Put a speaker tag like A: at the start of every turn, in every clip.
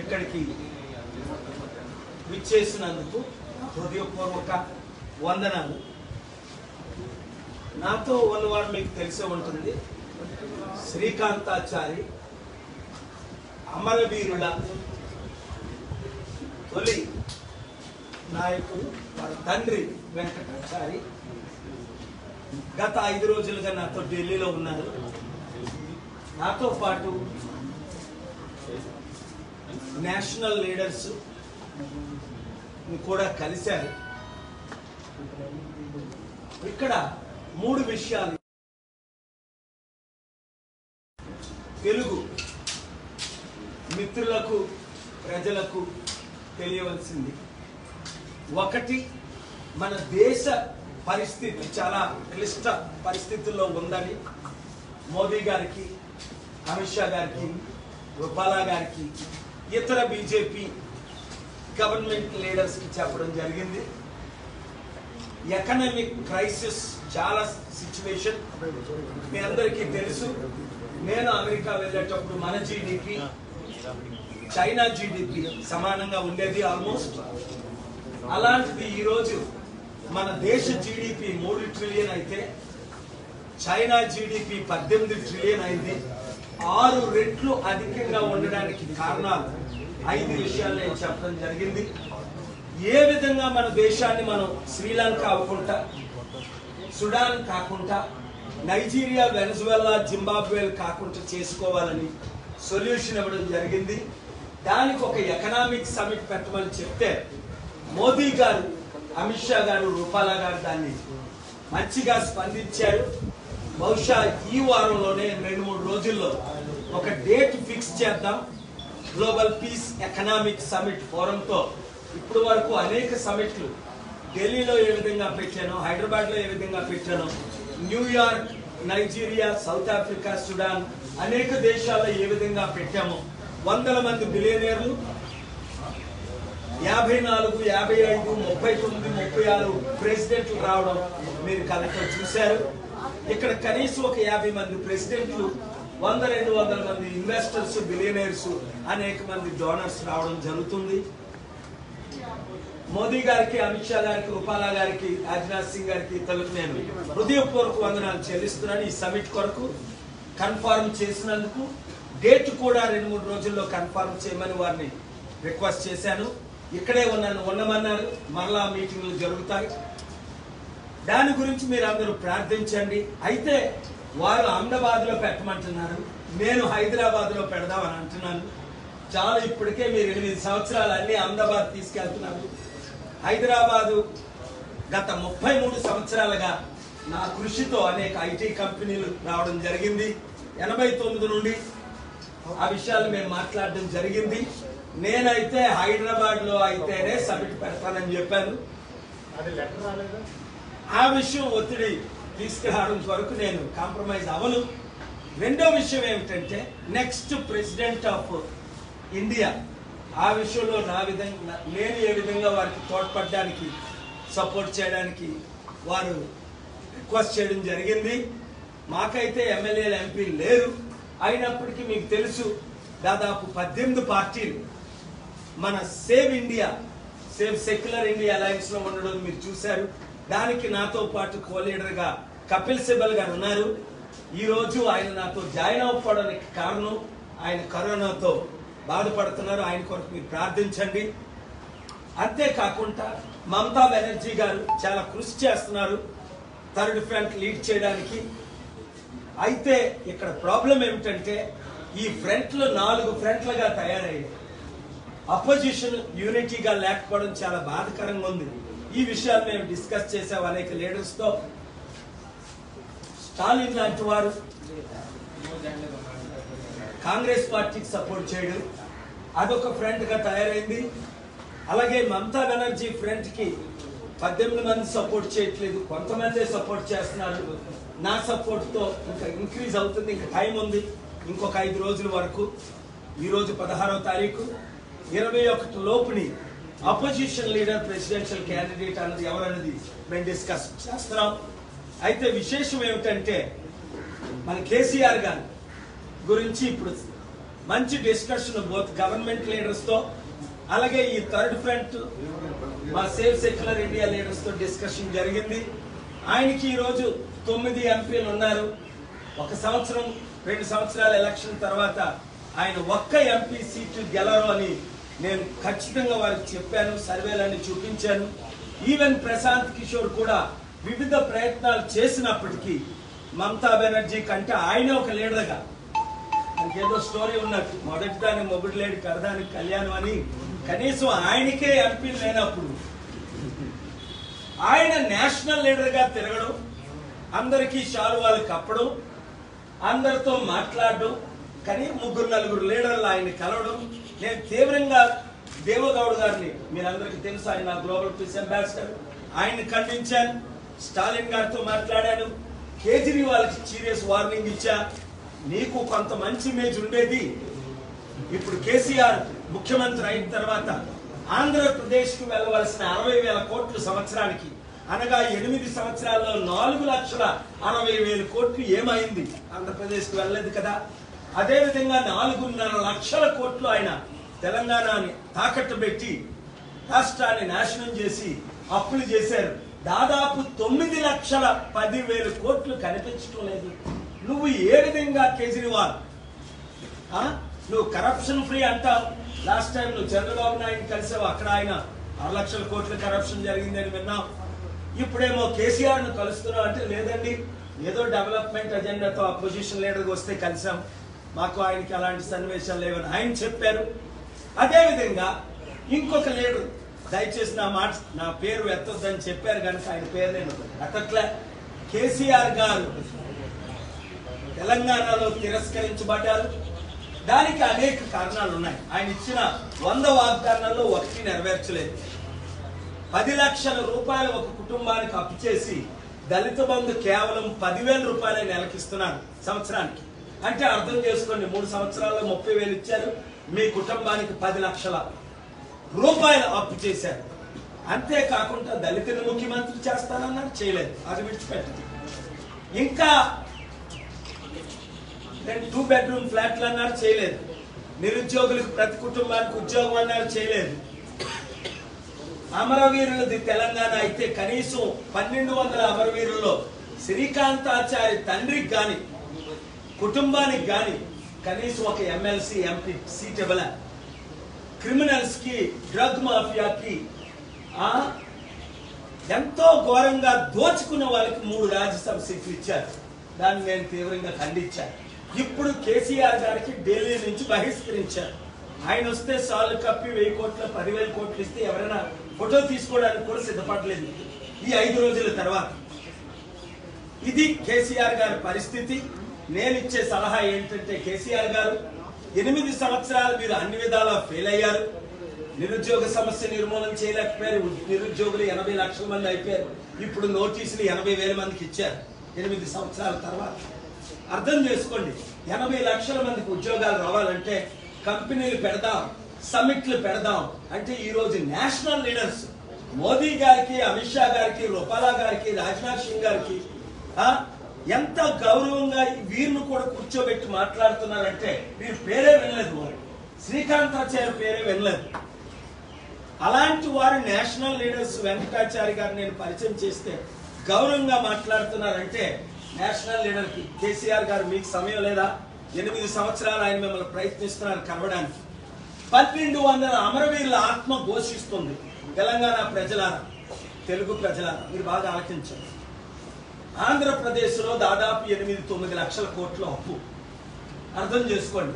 A: ఇక్కడికి విచ్చేసినందుకు హృదయపూర్వక వందనాలు నాతో ఉన్నవాడు మీకు తెలిసే ఉంటుంది శ్రీకాంతాచారి అమరవీరుల తొలి నాయకుడు వారి తండ్రి వెంకటాచారి గత ఐదు రోజులుగా నాతో ఢిల్లీలో ఉన్నారు నాతో పాటు నేషనల్ లీడర్స్ కూడా కలిశారు ఇక్కడ మూడు విషయాలు తెలుగు మిత్రులకు ప్రజలకు తెలియవలసింది ఒకటి మన దేశ పరిస్థితి చాలా క్లిష్ట పరిస్థితుల్లో ఉందని మోదీ గారికి అమిత్ షా గారికి రూపాలా గారికి ఇతర బీజేపీ గవర్నమెంట్ లీడర్స్కి చెప్పడం జరిగింది ఎకనామిక్ క్రైసిస్ చాలా సిచ్యువేషన్ మీ అందరికీ తెలుసు నేను అమెరికా వెళ్ళేటప్పుడు మన జీడిపి చైనా జీడిపి సమానంగా ఉండేది ఆల్మోస్ట్ అలాంటిది ఈరోజు మన దేశ జీడిపి మూడు ట్రిలియన్ అయితే చైనా జీడిపి పద్దెనిమిది ట్రిలియన్ అయింది ఆరు రెట్లు అధికంగా ఉండడానికి కారణాలు ఐదు విషయాలు నేను చెప్పడం జరిగింది ఏ విధంగా మన దేశాన్ని మనం శ్రీలంక అవ్వకుండా సుడాన్ కాకుండా నైజీరియా వెనజువెలా జింబాబ్వే కాకుండా చేసుకోవాలని సొల్యూషన్ ఇవ్వడం జరిగింది దానికి ఒక ఎకనామిక్ సమిట్ పెట్టమని చెప్తే మోదీ గారు అమిత్ షా గారు రూపాలా గారు దాన్ని మంచిగా స్పందించారు బహుశా ఈ వారంలోనే రెండు మూడు రోజుల్లో ఒక డేట్ ఫిక్స్ చేద్దాం గ్లోబల్ పీస్ ఎకనామిక్ సమిట్ ఫోరంతో ఇప్పుడు వరకు అనేక సమిట్లు ఢిల్లీలో ఏ విధంగా పెట్టానో హైదరాబాద్లో ఏ విధంగా పెట్టానో New York Nigeria South Africa Sudan అనేక దేశాల్లో ఏ విధంగా పెట్టామో వందల మంది బిలియనీర్లు యాభై నాలుగు యాభై ఐదు ముప్పై తొమ్మిది ముప్పై ఆరు ప్రెసిడెంట్లు రావడం మీరు కలెక్టర్ చూశారు ఇక్కడ కనీసం ఒక యాభై మంది ప్రెసిడెంట్లు వంద రెండు వందల మంది ఇన్వెస్టర్స్ బిలియనర్స్ అనేక మంది డోనర్స్ రావడం జరుగుతుంది మోదీ గారికి అమిత్ షా గారికి రూపాలా గారికి రాజ్నాథ్ సింగ్ గారికి ఇతరులకు నేను హృదయపూర్వక వందనాలు చెల్లిస్తున్నాను ఈ సమిట్ కొరకు కన్ఫర్మ్ చేసినందుకు డేట్ కూడా రెండు మూడు రోజుల్లో కన్ఫర్మ్ చేయమని వారిని రిక్వెస్ట్ చేశాను ఇక్కడే ఉన్నాను ఉండమన్నారు మరలా మీటింగ్లు జరుగుతాయి దాని గురించి మీరు అందరూ ప్రార్థించండి అయితే వారు అహ్మదాబాద్ లో పెట్టమంటున్నారు నేను హైదరాబాద్ లో పెడదామని అంటున్నాను చాలా ఇప్పటికే మీరు ఎనిమిది సంవత్సరాలు అన్ని అహ్మదాబాద్ తీసుకెళ్తున్నారు హైదరాబాదు గత ముప్పై మూడు సంవత్సరాలుగా నా కృషితో అనేక ఐటీ కంపెనీలు రావడం జరిగింది ఎనభై తొమ్మిది నుండి ఆ విషయాలు మేము మాట్లాడడం జరిగింది నేనైతే హైదరాబాద్ లో అయితేనే సమిట్ పెడతానని చెప్పాను
B: అది లెటర్ రాలేదా
A: ఆ విషయం ఒత్తిడి తీసుకురావడం కొరకు నేను కాంప్రమైజ్ అవను రెండో విషయం ఏమిటంటే నెక్స్ట్ ప్రెసిడెంట్ ఆఫ్ ఇండియా ఆ విషయంలో నా విధంగా నేను ఏ విధంగా వారికి తోడ్పడడానికి సపోర్ట్ చేయడానికి వారు రిక్వెస్ట్ చేయడం జరిగింది మాకైతే ఎమ్మెల్యేలు ఎంపీ లేరు అయినప్పటికీ మీకు తెలుసు దాదాపు పద్దెనిమిది పార్టీలు మన save India save secular India alliance లో ఉండడం మీరు చూశారు దానికి నాతో పాటు కో లీడర్ గా కపిల్ సిబల్ గారు ఉన్నారు ఈ రోజు ఆయన నాతో జాయిన్ అవ్వడానికి కారణం ఆయన కరోనాతో బాధపడుతున్నారు ఆయన కొరకు మీరు ప్రార్థించండి అంతేకాకుండా మమతా బెనర్జీ గారు చాలా కృషి చేస్తున్నారు థర్డ్ ఫ్రంట్ లీడ్ చేయడానికి అయితే ఇక్కడ ప్రాబ్లం ఏమిటంటే ఈ ఫ్రంట్లు నాలుగు ఫ్రంట్లుగా తయారయ్యాయి అపోజిషన్ యూనిటీగా లేకపోవడం చాలా బాధకరంగా ఉంది ఈ విషయాలు మేము డిస్కస్ చేసాం అనేక లీడర్స్ తో స్టాలిన్ లాంటి వారు కాంగ్రెస్ పార్టీకి సపోర్ట్ చేయడం అదొక ఫ్రంట్ గా తయారైంది అలాగే మమతా బెనర్జీ ఫ్రంట్ కి పద్దెనిమిది మంది సపోర్ట్ చేయట్లేదు కొంతమందే సపోర్ట్ చేస్తున్నారు నా సపోర్ట్ తో ఇంకా ఇంక్రీజ్ అవుతుంది ఇంకా టైం ఉంది ఇంకొక ఐదు రోజుల వరకు ఈ రోజు పదహారవ తారీఖు ఇరవై ఒకటి లోపుని అపోజిషన్ లీడర్ ప్రెసిడెన్షియల్ క్యాండిడేట్ అన్నది ఎవరన్నది మేము డిస్కస్ చేస్తున్నాం అయితే విశేషం ఏమిటంటే మన కేసీఆర్ గారు గురించి ఇప్పుడు మంచి డిస్కషన్ బోత్ గవర్నమెంట్ లీడర్స్ తో అలాగే ఈ థర్డ్ ఫ్రంట్ మా సేవ్ సెక్యులర్ ఇండియా లీడర్స్ తో డిస్కషన్ జరిగింది ఆయనకి ఈ రోజు తొమ్మిది ఎంపీలు ఉన్నారు ఒక సంవత్సరం రెండు సంవత్సరాల ఎలక్షన్ తర్వాత ఆయన ఒక్క ఎంపీ సీటు గెలరు అని నేను ఖచ్చితంగా వారికి చెప్పాను సర్వేలన్నీ చూపించాను ఈవెన్ ప్రశాంత్ కిషోర్ కూడా వివిధ ప్రయత్నాలు చేసినప్పటికీ మమతా బెనర్జీ కంటే ఆయనే ఒక లీడర్గా ఆయనకి ఏదో స్టోరీ ఉన్నట్టు మొదటి దాని మొగుడు లేడు కరదానికి కళ్యాణం అని కనీసం ఆయనకే ఎంపీ లేనప్పుడు ఆయన నేషనల్ లీడర్ గా తిరగడం అందరికీ శాలువాలు కప్పడం అందరితో మాట్లాడడం కానీ ముగ్గురు నలుగురు లీడర్లు ఆయన కలవడం నేను తీవ్రంగా దేవగౌడ్ గారిని మీరందరికీ తెలుసు ఆయన నా గ్లోబల్ పీస్ అంబాసిడర్ ఆయన్ని ఖండించాను స్టాలిన్ గారితో మాట్లాడాను కేజ్రీవాల్కి సీరియస్ వార్నింగ్ ఇచ్చా నీకు కొంత మంచి ఇమేజ్ ఉండేది ఇప్పుడు కేసీఆర్ ముఖ్యమంత్రి అయిన తర్వాత ఆంధ్రప్రదేశ్ కు వెళ్ళవలసిన అరవై వేల కోట్లు సంవత్సరానికి అనగా ఎనిమిది సంవత్సరాల్లో నాలుగు లక్షల అరవై వేల కోట్లు ఏమైంది ఆంధ్రప్రదేశ్ కు వెళ్ళలేదు కదా అదే విధంగా నాలుగున్నర లక్షల కోట్లు ఆయన తెలంగాణని తాకట్టు పెట్టి రాష్ట్రాన్ని నాశనం చేసి అప్పులు చేశారు దాదాపు తొమ్మిది లక్షల పదివేల కోట్లు కనిపించడం లేదు నువ్వు ఏ విధంగా కేజ్రీవాల్ ఆ? నువ్వు కరప్షన్ ఫ్రీ అంటావు లాస్ట్ టైం నువ్వు చంద్రబాబు నాయుడు కలిసావు అక్కడ ఆయన ఆరు లక్షల కోట్ల కరప్షన్ జరిగిందని విన్నాం ఇప్పుడేమో కేసీఆర్ ను కలుస్తున్నావు అంటే లేదండి ఏదో డెవలప్మెంట్ అజెండాతో అపోజిషన్ లీడర్ వస్తే కలిసాం మాకు ఆయనకి అలాంటి సన్నివేశాలు లేవని ఆయన చెప్పారు అదే విధంగా ఇంకొక లీడర్ దయచేసి నా మాట నా పేరు ఎత్తొద్దని చెప్పారు కనుక ఆయన పేరు నేను ఎత్తట్లే కేసీఆర్ గారు తెలంగాణలో తిరస్కరించబడ్డారు దానికి అనేక కారణాలు ఉన్నాయి ఆయన ఇచ్చిన వంద వాగ్దానాల్లో ఒకటి నెరవేర్చలేదు పది లక్షల రూపాయలు ఒక కుటుంబానికి అప్పు చేసి దళిత బంధు కేవలం పదివేల రూపాయలే నెలకిస్తున్నారు సంవత్సరానికి అంటే అర్థం చేసుకోండి మూడు సంవత్సరాల్లో ముప్పై వేలు ఇచ్చారు మీ కుటుంబానికి పది లక్షల రూపాయలు అప్పు చేశారు అంతేకాకుండా దళితుని ముఖ్యమంత్రి చేస్తానన్నారు చేయలేదు అది విడిచిపెట్టదు ఇంకా నేను టూ బెడ్రూమ్ ఫ్లాట్లు అన్నారు చేయలేదు నిరుద్యోగులకు ప్రతి కుటుంబానికి ఉద్యోగం అన్నారు చేయలేదు అమరవీరులది తెలంగాణ అయితే కనీసం పన్నెండు వందల అమరవీరుల్లో శ్రీకాంతాచారి తండ్రికి గాని కుటుంబానికి గాని కనీసం ఒక ఎమ్మెల్సీ ఎంపీ సీట్ ఇవ్వలే క్రిమినల్స్ కి డ్రగ్ మాఫియాకి ఆ ఎంతో ఘోరంగా దోచుకున్న వాళ్ళకి మూడు రాజ్యసభ సీట్లు ఇచ్చారు దాన్ని నేను తీవ్రంగా ఖండించాను ఇప్పుడు కేసీఆర్ గారికి ఢిల్లీ నుంచి బహిష్కరించారు ఆయన వస్తే సార్లు కప్పి వెయ్యి కోట్ల పదివేల కోట్లు ఇస్తే ఎవరైనా ఫోటో తీసుకోవడానికి కూడా సిద్ధపడలేదు ఈ ఐదు రోజుల తర్వాత ఇది కేసీఆర్ గారి పరిస్థితి నేను ఇచ్చే సలహా ఏంటంటే కేసీఆర్ గారు ఎనిమిది సంవత్సరాలు మీరు అన్ని విధాలా ఫెయిల్ అయ్యారు నిరుద్యోగ సమస్య నిర్మూలన చేయలేకపోయారు నిరుద్యోగులు ఎనభై లక్షల మంది అయిపోయారు ఇప్పుడు నోటీసులు ఎనభై వేల మందికి ఇచ్చారు ఎనిమిది సంవత్సరాల తర్వాత అర్థం చేసుకోండి ఎనభై లక్షల మందికి ఉద్యోగాలు రావాలంటే కంపెనీలు పెడదాం సమిట్లు పెడదాం అంటే ఈ రోజు నేషనల్ లీడర్స్ మోదీ గారికి అమిత్ షా గారికి రూపాలా గారికి రాజ్నాథ్ సింగ్ గారికి ఆ, ఎంత గౌరవంగా ఈ వీరిని కూడా కూర్చోబెట్టి మాట్లాడుతున్నారంటే వీరి పేరే వినలేదు వారు శ్రీకాంతాచార్య పేరే వినలేదు అలాంటి వారు నేషనల్ లీడర్స్ వెంకటాచారి గారు నేను పరిచయం చేస్తే గౌరవంగా మాట్లాడుతున్నారంటే నేషనల్ లీడర్ కి కేసీఆర్ గారు మీకు సమయం లేదా ఎనిమిది సంవత్సరాలు ఆయన మిమ్మల్ని ప్రయత్నిస్తున్నారు కలవడానికి పన్నెండు వందల అమరవీరుల ఆత్మ ఘోషిస్తుంది తెలంగాణ ప్రజలారా తెలుగు ప్రజలారా మీరు బాగా ఆలకించండి ఆంధ్రప్రదేశ్లో దాదాపు ఎనిమిది తొమ్మిది లక్షల కోట్ల అప్పు అర్థం చేసుకోండి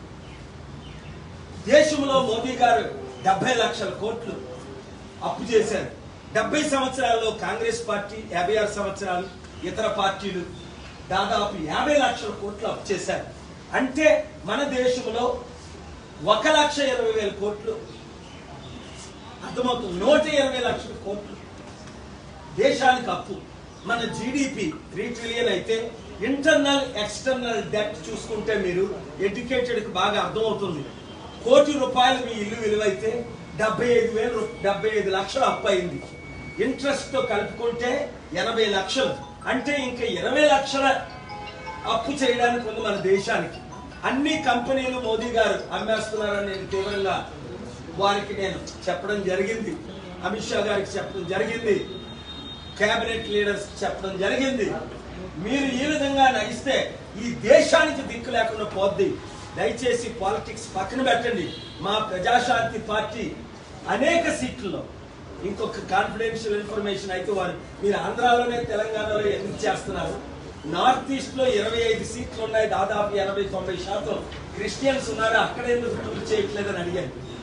A: దేశంలో మోదీ గారు డెబ్బై లక్షల కోట్లు అప్పు చేశారు డెబ్బై సంవత్సరాల్లో కాంగ్రెస్ పార్టీ యాభై ఆరు సంవత్సరాలు ఇతర పార్టీలు దాదాపు యాభై లక్షల కోట్లు అప్పు చేశారు అంటే మన దేశంలో ఒక లక్ష ఇరవై వేల కోట్లు అర్థమవుతుంది నూట ఇరవై లక్షల కోట్లు దేశానికి అప్పు మన జీడిపి త్రీ ట్రిలియన్ అయితే ఇంటర్నల్ ఎక్స్టర్నల్ డెట్ చూసుకుంటే మీరు ఎడ్యుకేటెడ్ కి బాగా అర్థమవుతుంది కోటి రూపాయలు మీ ఇల్లు విలువైతే డెబ్బై ఐదు వేలు డెబ్బై ఐదు లక్షలు అప్పు అయింది ఇంట్రెస్ట్ తో కలుపుకుంటే ఎనభై లక్షలు అంటే ఇంకా ఇరవై లక్షల అప్పు చేయడానికి ఉంది మన దేశానికి అన్ని కంపెనీలు మోదీ గారు అమ్మేస్తున్నారని నేను తీవ్రంగా వారికి నేను చెప్పడం జరిగింది అమిత్ షా గారికి చెప్పడం జరిగింది కేబినెట్ లీడర్స్ చెప్పడం జరిగింది మీరు ఈ విధంగా నగిస్తే ఈ దేశానికి దిక్కు లేకుండా పోద్ది దయచేసి పాలిటిక్స్ పక్కన పెట్టండి మా ప్రజాశాంతి పార్టీ అనేక సీట్లలో ఇంకొక కాన్ఫిడెన్షియల్ ఇన్ఫర్మేషన్ అయితే వారు మీరు ఆంధ్రాలోనే తెలంగాణలో ఎందుకు చేస్తున్నారు నార్త్ ఈస్ట్ లో ఇరవై ఐదు సీట్లు ఉన్నాయి దాదాపు ఎనభై తొంభై శాతం క్రిస్టియన్స్ ఉన్నారు అక్కడ ఎందుకు టూర్ చేయట్లేదని అడిగాను